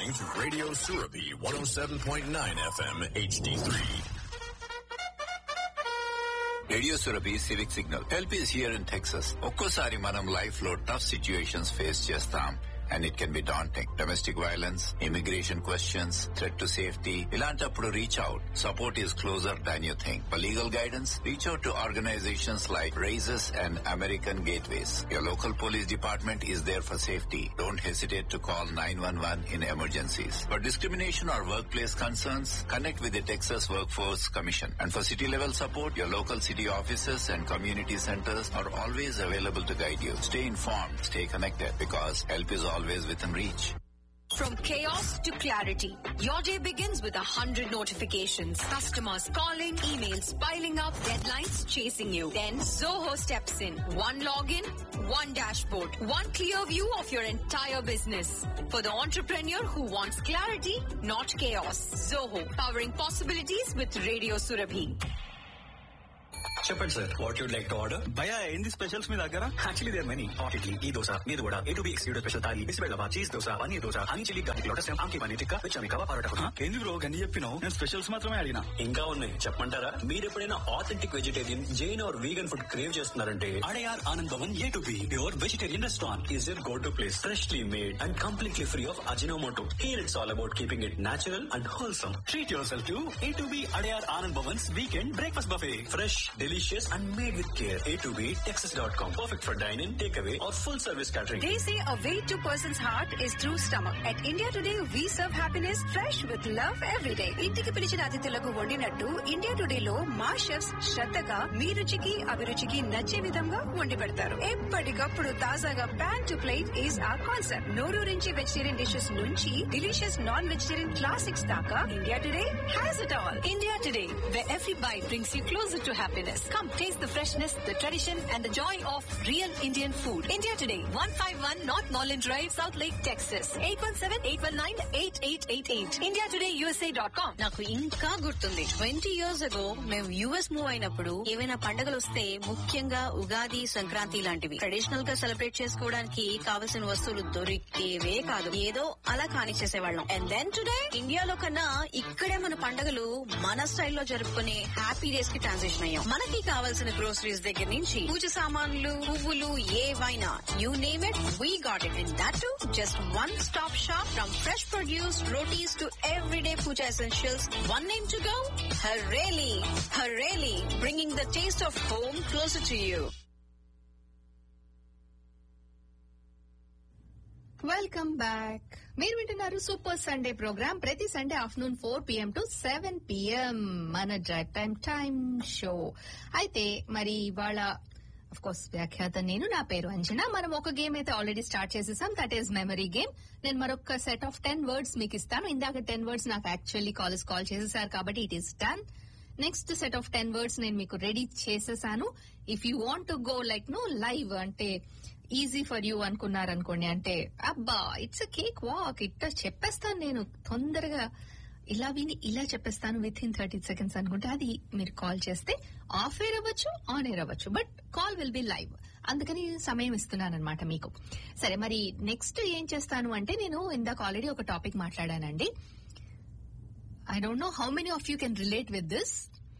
listening to Radio Surabi 107.9 FM HD3. Radio Surabhi civic signal help is here in Texas ఒక్కోసారి మనం life లో tough situations face చేస్తాం and it can be daunting domestic violence immigration questions threat to safety ఇలాంటప్పుడు reach out support is closer than you think for legal guidance reach out to organizations like Raices and American gateways your local police department is there for safety don't hesitate to call 911 in emergencies. For discrimination or workplace concerns, connect with the Texas Workforce Commission. And for city level support, your local city offices and community centers are always available to guide you. Stay informed, stay connected because help is always within reach. From chaos to clarity, your day begins with a hundred notifications. Customers calling, emails piling up, deadlines chasing you. Then Zoho steps in. One login, one dashboard, one clear view of your entire business. For the entrepreneur who wants clarity, not chaos. Zoho, powering possibilities with Radio Surabhi. చెప్పండి sir what you'd like to order భయ ఏంది specials మీ దగ్గర actually there many hot idli ఈ దోశ మీద కూడా A two B excluded special thali బిస్బెల్లవా cheese dosa paneer dosa honey chilli garlic lotus ఆంకి పన్నీర్ టిక్కా విచమి కవా పరోటా ఆ, ఏంది బ్రో గన్ని చెప్పినావు నేను స్పెషల్స్ మాత్రమే అడిగినా ఇంకా ఉన్నాయి చెప్పమంటారా మీరు ఎప్పుడైనా authentic vegetarian Jain or vegan food crave చేస్తున్నారంటే Adyar Anand Bhavan A two B your vegetarian restaurant is your go to place freshly made and completely free of Ajinomoto here it's all about keeping it natural and wholesome treat your self to A two B Adyar Anand Bhavan's weekend breakfast buffet fresh delicious and made with care A two B Texas dot com perfect for dyne in take away or full service catering They say a way to person's heart is through stomach. At India Today, we serve happiness fresh with love every day. ఇంటికి పిలిచిన అతిథులకు వండినట్టు India today లో మా chefs శ్రద్ధగా మీ రుచికి అభిరుచికి నచ్చే విధంగా వండి పెడతారు ఎప్పటికప్పుడు తాజాగా pan to plate is a concept నోరూరించి వెజిటేరియన్ డిషెస్ నుంచి డిలీషియస్ నాన్ వెజిటేరియన్ క్లాసిక్స్ దాకా India today has it all India today where every bite brings you closer to happiness. Come taste the freshness, the tradition, and the joy of real Indian food. India Today, 151 North Norland Drive, South Lake, Texas. 817-819-8888. IndiaTodayUSA.com. నాకు ఇంకా గుర్తుంది twenty years ago మేము US move అయినప్పుడు ఏవైనా పండుగలు వస్తే ముఖ్యంగా ఉగాది సంక్రాంతి లాంటివి ట్రెడిషనల్ గా సెలబ్రేట్ చేసుకోవడానికి కావలసిన వస్తువులు దొరికేవే కాదు ఏదో అలా కానిచ్చేసేవాళ్ళం అండ్ దెన్ టుడే ఇండియాలో కన్నా ఇక్కడే మన పండుగలు మన స్టైల్లో జరుపుకునే హ్యాపీ డేస్ కి ట్రాన్సిషన్ అయ్యాం మనకి కావాల్సిన గ్రోసరీస్ దగ్గర నుంచి పూజ సామాన్లు పువ్వులు ఏవైనా you name it we got it in that to just one stop shop from fresh produce rotis to everyday puja essentials one name to go Hareli Hareli bringing the taste of home closer to you welcome back మీరు వింటున్నారు super Sunday program ప్రతి Sunday afternoon four PM to seven PM మన drive time time show అయితే మరి ఇవాళ of course వ్యాఖ్యాత నేను నా పేరు అంజన మనం ఒక గేమ్ అయితే ఆల్రెడీ స్టార్ట్ చేసేసాం దట్ ఈస్ మెమరీ గేమ్ నేను మరొక సెట్ ఆఫ్ టెన్ వర్డ్స్ మీకు ఇస్తాను ఇందాక టెన్ వర్డ్స్ నాకు యాక్చువల్లీ కాలేజ్ కాల్ చేసేసారు కాబట్టి it is done next set of ten words నేను మీకు రెడీ చేసేసాను if you want to go like no live అంటే ఈజీ ఫర్ యూ అనుకున్నారనుకోండి అంటే అబ్బా ఇట్స్ అ కేక్ వాక్ ఇట్ట చెప్పేస్తాను నేను తొందరగా ఇలా విని ఇలా చెప్పేస్తాను విత్ ఇన్ థర్టీ సెకండ్స్ అనుకుంటే అది మీరు కాల్ చేస్తే ఆఫ్ ఎయిర్ అవ్వచ్చు ఆన్ ఎయిర్ అవ్వచ్చు but call will be live అందుకని సమయం ఇస్తున్నాను అనమాట మీకు సరే మరి నెక్స్ట్ ఏం చేస్తాను అంటే నేను ఇందాక ఆల్రెడీ ఒక టాపిక్ మాట్లాడానండి I don't know how many of you can relate with this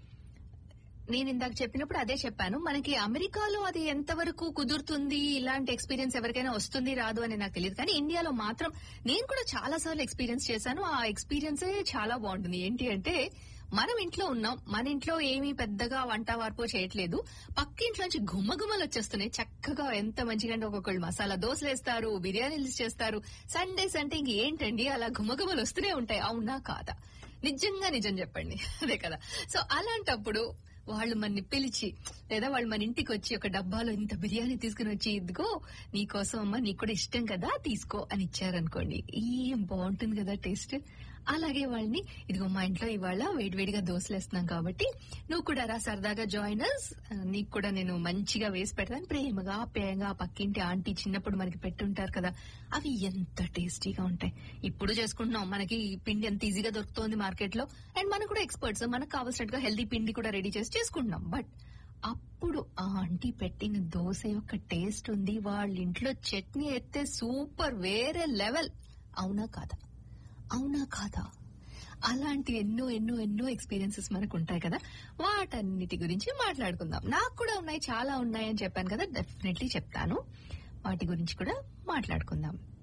నేను ఇందాక చెప్పినప్పుడు అదే చెప్పాను మనకి అమెరికాలో అది ఎంతవరకు కుదురుతుంది ఇలాంటి ఎక్స్పీరియన్స్ ఎవరికైనా వస్తుంది రాదు అని నాకు తెలియదు కానీ ఇండియాలో మాత్రం నేను కూడా చాలా సార్లు ఎక్స్పీరియన్స్ చేశాను ఆ ఎక్స్పీరియన్సే చాలా బాగుంటుంది ఏంటి అంటే మనం ఇంట్లో ఉన్నాం మన ఇంట్లో ఏమీ పెద్దగా వంట వార్పు చేయట్లేదు పక్కింట్లోంచి గుమ్మగుమ్మలు వచ్చేస్తున్నాయి చక్కగా ఎంత మంచిగా అంటే ఒక్కొక్కళ్ళు మసాలా దోశలు వేస్తారు బిర్యానీలు చేస్తారు సండేస్ అంటే ఇంక ఏంటండి అలా గుమ్మగుమ్మలు వస్తూనే ఉంటాయి అవునా కాదా నిజంగా నిజం చెప్పండి అదే కదా సో అలాంటప్పుడు వాళ్ళు మనని పిలిచి లేదా వాళ్ళు మన ఇంటికి వచ్చి ఒక డబ్బాలో ఇంత బిర్యానీ తీసుకుని వచ్చి ఇదిగో నీకోసం అమ్మ నీకు కూడా ఇష్టం కదా తీసుకో అని ఇచ్చారనుకోండి ఏం బాగుంటుంది కదా టేస్ట్ అలాగే వాళ్ళని ఇదిగో మా ఇంట్లో ఇవాళ వేడివేడిగా దోశలు వేస్తున్నాం కాబట్టి నువ్వు కూడా రా సరదాగా జాయినర్స్ నీకు కూడా నేను మంచిగా వేసి పెడతాను ప్రేమగా ఆప్యాయంగా ఆ పక్కింటి ఆంటీ చిన్నప్పుడు మనకి పెట్టుంటారు కదా అవి ఎంత టేస్టీగా ఉంటాయి ఇప్పుడు చేసుకుంటున్నాం మనకి ఈ పిండి ఎంత ఈజీగా దొరుకుతోంది మార్కెట్ లో అండ్ మనం కూడా ఎక్స్పర్ట్స్ మనకు కావాల్సినట్టుగా హెల్దీ పిండి కూడా రెడీ చేసి చేసుకుంటున్నాం బట్ అప్పుడు ఆ ఆంటీ పెట్టిన దోశ యొక్క టేస్ట్ ఉంది వాళ్ళ ఇంట్లో చట్నీ ఎత్తే సూపర్ వేరే లెవెల్ అవునా కాదా అవునా కాదా అలాంటి ఎన్నో ఎన్నో ఎన్నో ఎక్స్పీరియన్సెస్ మనకు ఉంటాయి కదా వాటన్నిటి గురించి మాట్లాడుకుందాం నాకు కూడా ఉన్నాయి చాలా ఉన్నాయి అని చెప్పాను కదా డెఫినెట్లీ చెప్తాను వాటి గురించి కూడా మాట్లాడుకుందాం